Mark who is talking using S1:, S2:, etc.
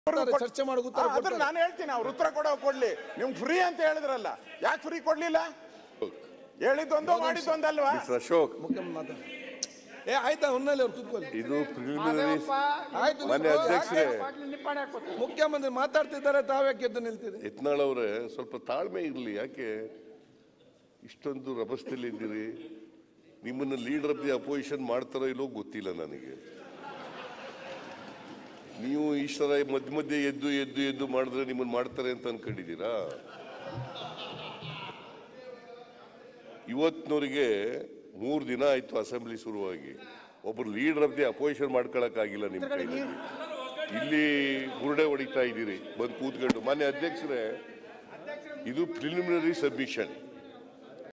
S1: ಕೊಡ್ತಾರೆ, ಚರ್ಚೆ ಮಾಡಿ ಉತ್ತರ
S2: ಆ, ಅದ್ರ
S1: ಕೊಡ್ತಾರೆ.
S2: ನಾನು ಹೇಳ್ತೀನಿ ಅವ್ರು ಉತ್ತರ ಕೊಡೋ ಕೊಡ್ಲಿ ನಿಮ್ಗೆ ಫ್ರೀ ಅಂತ ಹೇಳಿದ್ರಲ್ಲ ಯಾಕೆ ಫ್ರೀ ಕೊಡ್ಲಿಲ್ಲ ಹೇಳಿದ್ದೊಂದು ಮಾಡಿದ್ದೊಂದಲ್ವಾ
S3: ಮಿಸ್ಟರ್ ಅಶೋಕ್
S1: ಮುಖ್ಯಮಂತ್ರಿ ಮಾತಾಡಿ ಏ ಆಯ್ತಾ ಹೊನ್ನಲ್ಲಿ ಅವ್ರು ಕೂತ್ಕೊಳ್ಳಿ
S3: ಇದು ಪ್ರಿಲಿಮಿನರಿ
S1: ಆಯ್ತು
S3: ಮಾನ್ಯ
S1: ನೀವು
S3: ಅಧ್ಯಕ್ಷರೇ
S1: ಮುಖ್ಯಮಂತ್ರಿ ಮಾತಾಡ್ತಿದ್ದಾರೆ ತಾವ್ಯಾಕೆ ಎದ್ದು ನಿಲ್ತೀರಿ
S3: ಯತ್ನಾಳ್ ಅವರೇ ಸ್ವಲ್ಪ ತಾಳ್ಮೆ ಇರಲಿ ಯಾಕೆ ಇಷ್ಟೊಂದು ರಭಸದಲ್ಲಿ ಇದ್ದೀರಿ ನಿಮ್ಮನ್ನು ಲೀಡರ್ ಆಫ್ ದಿ ಅಪೋಸಿಷನ್ ಮಾಡ್ತಾರೋ ಇಲ್ಲೋ ಗೊತ್ತಿಲ್ಲ ನನಗೆ ನೀವು ಈ ಥರ ಮಧ್ಯ ಮಧ್ಯೆ ಎದ್ದು ಎದ್ದು ಎದ್ದು ಮಾಡಿದ್ರೆ ನಿಮ್ಮನ್ನು ಮಾಡ್ತಾರೆ ಅಂತ ಅನ್ಕೊಂಡಿದ್ದೀರಾ ಇವತ್ತಿನವರಿಗೆ ಮೂರು ದಿನ ಆಯ್ತು ಅಸೆಂಬ್ಲಿ ಶುರುವಾಗಿ ಒಬ್ರು ಲೀಡರ್ ಆಫ್ ದಿ ಅಪೋಸಿಷನ್ ಮಾಡ್ಕೊಳಕ್ಕಾಗಿಲ್ಲ ನಿಮ್ಮ ಕೈಲಿ ಇಲ್ಲಿ ಬುರುಡೆ ಹೊಡಿತಾ ಇದ್ದೀರಿ ಬಂದು ಕೂತ್ಕೊಂಡು ಮಾನ್ಯ ಅಧ್ಯಕ್ಷರೇ ಇದು ಪ್ರಿಲಿಮಿನರಿ ಸಬ್ಮಿಷನ್